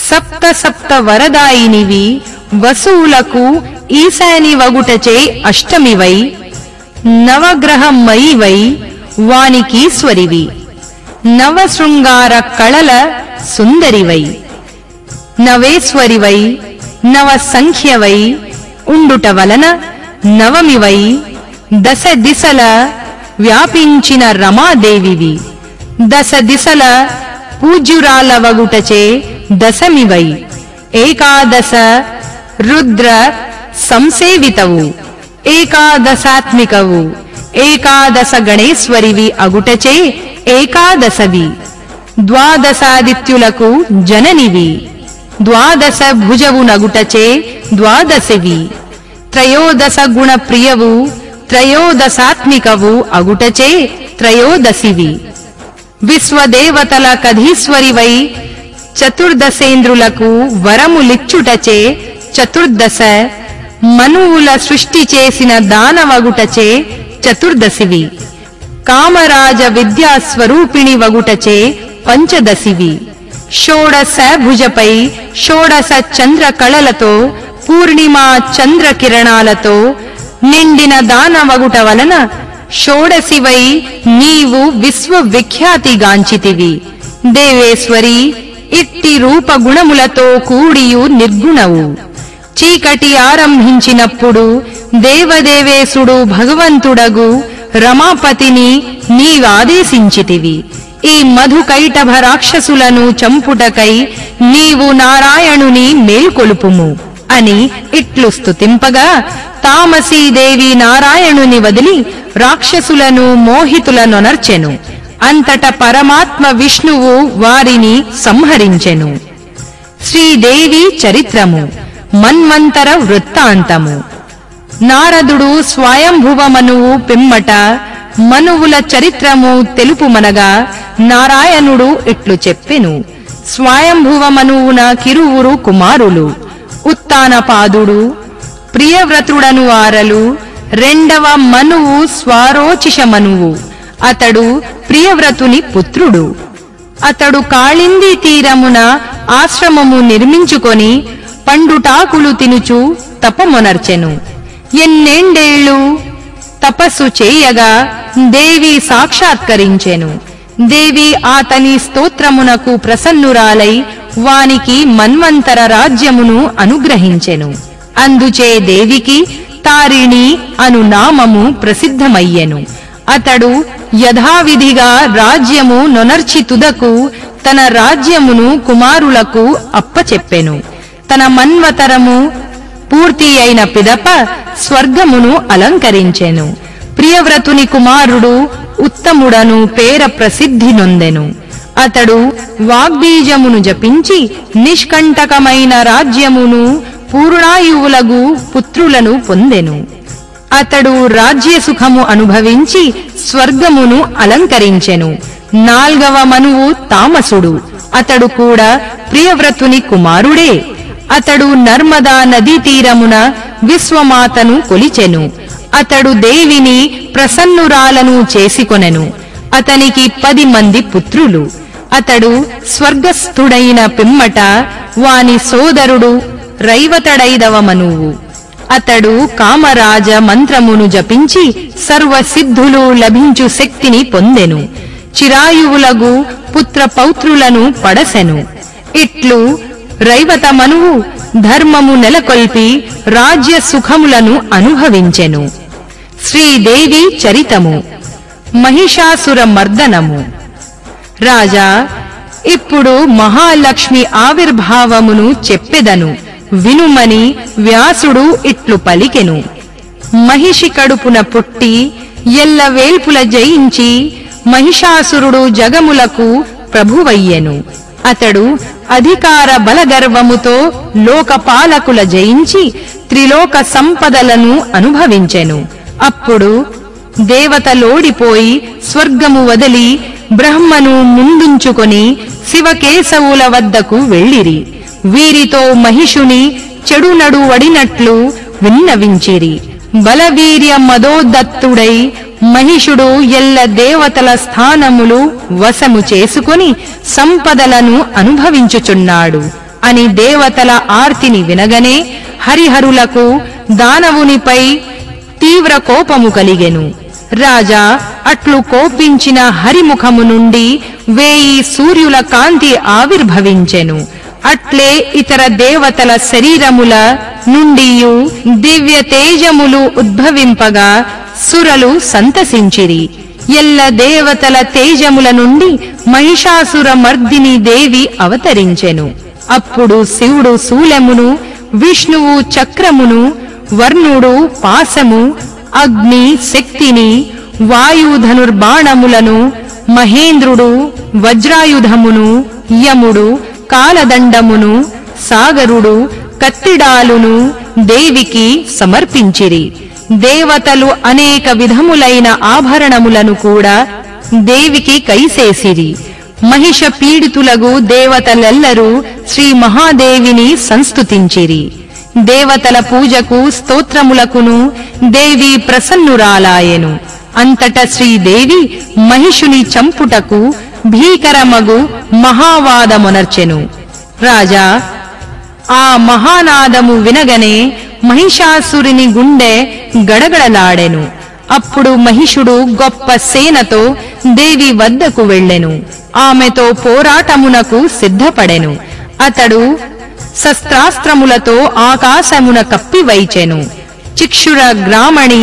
సప్త సప్త వరదాయినివి వసువులకు ఈశాని వగుటచే అష్టమివై నవగ్రహమయివై వానికీశ్వరివి నవశృంగార కళల సుందరివై నవేశ్వరివై నవ సంఖ్యవై ఉండుట వలన నవమివై దశ దిశల వ్యాపించిన రమాదేవివి దశ దిశల పూజ్యురాల వగుటచే దశమివై ఏకాదశ రుద్ర సంసేవితవు ఏకాదశాత్మికవు ఏకాదశ గణేశ్వరివి అగుటచే ఏకాదశవి ద్వాదశాదిత్యులకు జననివి ద్వాదశ భుజవు నగుటచే ద్వాదశివి త్రయోదశ గుణ ప్రియవు త్రయోదశాత్మికవు అగుటచే త్రయోదశివి విశ్వదేవతల కధీశ్వరివై చతుర్దశేంద్రులకు వరములిచ్చుటచే చతుర్దశ మనువుల సృష్టి చేసిన దానవగుటచే చతుర్దశివి కామరాజ విద్యా స్వరూపిణి వగుటచే పంచదశివి షోడశ భుజపై షోడశ చంద్ర కళలతో పూర్ణిమా చంద్ర కిరణాలతో నిండిన దానవగుట వలన షోడశివై నీవు విశ్వవిఖ్యాతిగాంచితివి దేవేశ్వరి ఇట్టి రూప గుణములతో కూడియు నిర్గుణవు చీకటి ఆరంభించినప్పుడు దేవదేవేశుడు భగవంతుడగు రమాపతిని నీవాదేశించితివి ఈ మధుకైటభ రాక్షసులను చంపుటకై నీవు నారాయణుని మేల్కొలుపుము అని ఇట్లు స్తుతింపగా తామసీదేవి నారాయణుని వదిలి రాక్షసులను మోహితులనొనర్చెను అంతట పరమాత్మ విష్ణువు వారిని సంహరించెను శ్రీదేవి చరిత్రము మన్వంతర వృత్తాంతము నారదుడు స్వయంభువ మనువు పిమ్మట మనువుల చరిత్రము తెలుపుమనగా నారాయణుడు ఇట్లు చెప్పెను స్వయంభువ మనువున కిరువురు కుమారులు ఉత్తానపాదుడు ప్రియవ్రతుడను వారలు రెండవ మనువు స్వారోచిష మనువు అతడు ప్రియవ్రతుని పుత్రుడు అతడు కాళింది తీరమున ఆశ్రమము నిర్మించుకొని పండుటాకులు తినుచు తపమునర్చెను ఎన్నేండేళ్లు తపస్సు చేయగా దేవి సాక్షాత్కరించెను దేవి ఆతని స్తోత్రమునకు ప్రసన్నురాలై వానికి మన్వంతర రాజ్యమును అనుగ్రహించెను అందుచే దేవికి తారిణి అను నామము ప్రసిద్ధమయ్యెను అతడు యథావిధిగా రాజ్యము నొనర్చి తుదకు తన రాజ్యమును కుమారులకు అప్పచెప్పెను తన మన్వతరము పూర్తి అయిన పిదప స్వర్గమును అలంకరించెను ప్రియవ్రతుని కుమారుడు ఉత్తముడను పేర ప్రసిద్ధి నొందెను అతడు వాగ్బీజమును జపించి నిష్కంటకమైన రాజ్యమును పూర్ణాయువులగు పుత్రులను పొందెను అతడు రాజ్య సుఖము అనుభవించి స్వర్గమును అలంకరించెను నాల్గవ మనువు తామసుడు అతడు కూడా ప్రియవ్రతుని కుమారుడే అతడు నర్మదా నదీ తీరమున విశ్వమాతను కొలిచెను అతడు దేవిని ప్రసన్నురాలను చేసుకొనెను అతనికి పది మంది పుత్రులు అతడు స్వర్గస్థుడైన పిమ్మట వాని సోదరుడు రైవతడైదవ మనువు అతడు కామరాజ మంత్రమును జపించి సర్వ సిద్ధులు లభించు శక్తిని పొందెను చిరాయువులగు పుత్ర పౌత్రులను పడసెను ఇట్లు రైవత మనువు ధర్మము నెలకొల్పి రాజ్య సుఖములను అనుభవించెను శ్రీదేవి చరితము మహిషాసుర మర్దనము రాజా ఇప్పుడు మహాలక్ష్మి ఆవిర్భావమును చెప్పెదను వినుమని వ్యాసుడు ఇట్లు పలికెను మహిషి కడుపున పుట్టి ఎల్ల వేల్పుల జయించి మహిషాసురుడు జగములకు ప్రభువయ్యెను అతడు అధికార బలగర్వముతో లోకపాలకుల జయించి త్రిలోక సంపదలను అనుభవించెను అప్పుడు దేవతలోడిపోయి స్వర్గము వదిలి బ్రహ్మను ముందుంచుకొని శివకేశవుల వద్దకు వెళ్ళిరి వీరితో మహిషుని చెడు నడువడినట్లు విన్నవించిరి బలవీర్య మదోదత్తుడై మహిషుడు ఎల్ల దేవతల స్థానములు వశము చేసుకొని సంపదలను అనుభవించుచున్నాడు అని దేవతల ఆర్తిని వినగనే హరిహరులకు దానవునిపై తీవ్ర కోపము కలిగెను రాజా అట్లు కోపించిన హరిముఖము నుండి వేయి సూర్యుల కాంతి ఆవిర్భవించెను అట్లే ఇతర దేవతల శరీరముల నుండియు దివ్య తేజములు ఉద్భవింపగా సురలు సంతసించిరి ఎల్ల దేవతల తేజముల నుండి మహిషాసుర మర్దిని దేవి అవతరించెను అప్పుడు శివుడు శూలమును విష్ణువు చక్రమును వర్ణుడు పాశము అగ్ని శక్తిని వాయుధనుర్బాణములను మహేంద్రుడు వజ్రాయుధమును యముడు కాలదండమును సాగరుడు కత్తిడాలును దేవికి సమర్పించిరి దేవతలు అనేక విధములైన ఆభరణములను కూడా దేవికి కైసేసిరి మహిష పీడితులగు దేవతలెల్లరూ శ్రీ మహాదేవిని సంస్తుతించిరి దేవతల పూజకు స్తోత్రములకును దేవి ప్రసన్నురాలాయెను అంతట శ్రీదేవి మహిషుని చంపుటకు భీకరమగు మహావాదమునర్చెను రాజా ఆ మహానాదము వినగనే మహిషాసురుని గుండె గడగడలాడెను అప్పుడు మహిషుడు గొప్ప సేనతో దేవి వద్దకు వెళ్ళెను ఆమెతో పోరాటమునకు సిద్ధపడెను అతడు శస్త్రాస్త్రములతో ఆకాశమున కప్పివైచెను చిక్షుర గ్రామణి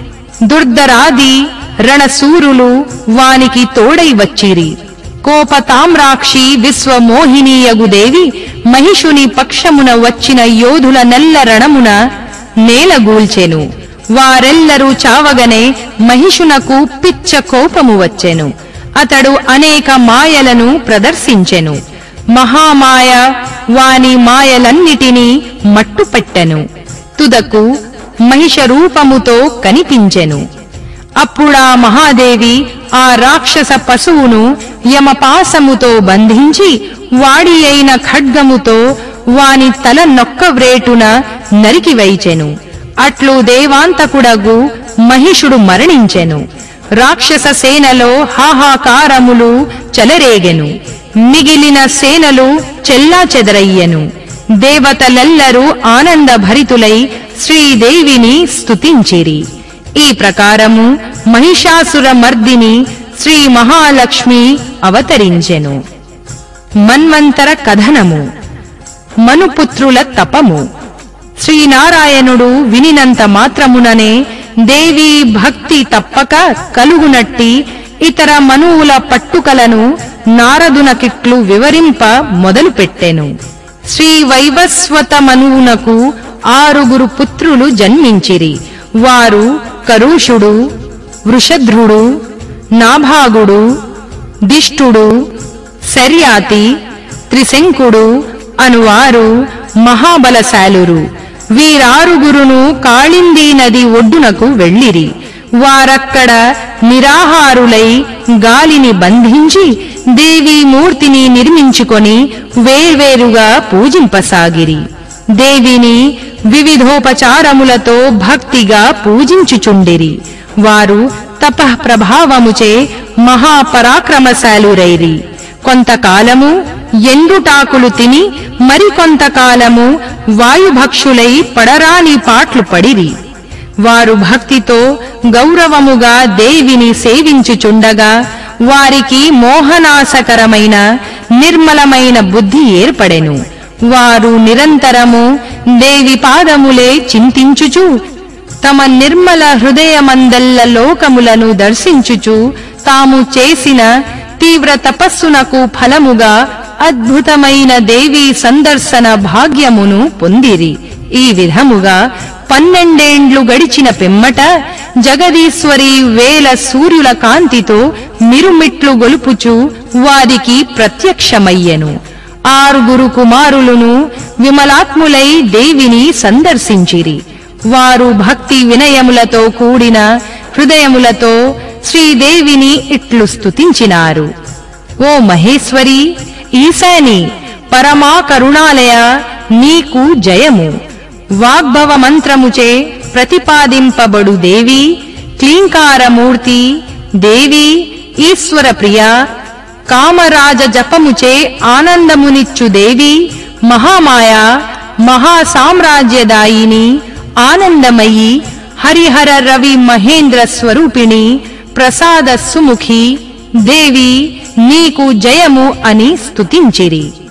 దుర్ధరాది రణసూరులు వానికి తోడై వచ్చిరి కోపతామ్రాక్షి విశ్వమోహినీయగు దేవి మహిషుని పక్షమున వచ్చిన యోధుల నెల్ల రణమున నేలగూల్చెను వారెల్లరూ చావగనే మహిషునకు పిచ్చ కోపము వచ్చెను అతడు అనేక మాయలను ప్రదర్శించెను మహామాయ వాని మాయలన్నిటినీ మట్టుపెట్టెను తుదకు మహిష రూపముతో కనిపించెను అప్పుడా మహాదేవి ఆ రాక్షస పశువును యమపాసముతో బంధించి వాడి అయిన ఖడ్గముతో వాని తల నొక్కవ్రేటున నరికివైచెను అట్లు దేవాంతకుడగు మహిషుడు మరణించెను రాక్షస సేనలో హాహాకారములు చెలరేగెను మిగిలిన సేనలు చెల్లాచెదరయ్యెను దేవతలెల్లరూ ఆనందభరితులై శ్రీదేవిని స్తుతించిరి ఈ ప్రకారము మహిషాసుర మర్దిని శ్రీ మహాలక్ష్మి అవతరించెను మన్వంతర కథనము మనుపుత్రుల తపము శ్రీనారాయణుడు వినినంత మాత్రముననే దేవి భక్తి తప్పక కలుగునట్టి ఇతర మనువుల పట్టుకలను నారదునకిట్లు వివరింప మొదలుపెట్టెను శ్రీ వైవస్వత మనువునకు ఆరుగురు పుత్రులు జన్మించిరి వారు కరుషుడు వృషధ్రుడు నాభాగుడు దిష్టుడు శర్యాతి త్రిశంకుడు అనువారు మహాబలశాలురు వీరారుగురును కాళిందీ నది ఒడ్డునకు వెళ్ళిరి వారక్కడ నిరాహారులై గాలిని బంధించి దేవీ మూర్తిని నిర్మించుకొని వేర్వేరుగా పూజింపసాగిరి దేవిని వివిధోపచారములతో భక్తిగా పూజించుచుండిరి వారు తపః ప్రభావముచే మహాపరాక్రమశాలురైరి కొంతకాలము ఎండుటాకులు తిని మరికొంతకాలము వాయుభక్షులై పడరాని పాట్లు పడిరి వారు భక్తితో గౌరవముగా దేవిని సేవించుచుండగా వారికి మోహనాశకరమైన నిర్మలమైన బుద్ధి ఏర్పడెను వారు నిరంతరము దేవి పాదములే చింతించుచు తమ నిర్మల హృదయమందల్ల లోకములను దర్శించుచు తాము చేసిన తీవ్ర తపస్సునకు ఫలముగా అద్భుతమైన దేవీ సందర్శన భాగ్యమును పొందిరి ఈ విధముగా పన్నెండేండ్లు గడిచిన పిమ్మట జగదీశ్వరి వేల సూర్యుల కాంతితో మిరుమిట్లు గొలుపుచు వారికి ప్రత్యక్షమయ్యెను ఆరుగురు కుమారులను విమలాత్ములై దేవిని సందర్శించిరి వారు భక్తి వినయములతో కూడిన హృదయములతో శ్రీదేవిని ఇట్లు స్తుతించినారు ఓ మహేశ్వరి ఈశాని పరమా కరుణాలయ నీకు జయము వాగ్భవ మంత్రముచే ప్రతిపాదింపబడు దేవి క్లీంకారమూర్తి దేవి ఈశ్వర ప్రియ కామరాజ జపముచే ఆనందమునిచ్చు దేవి మహామాయ మహాసామ్రాజ్యదాయిని ఆనందమయి హరిహర రవి మహేంద్ర స్వరూపిణి ప్రసాద సుముఖి దేవి నీకు జయము అని స్తుతించిరి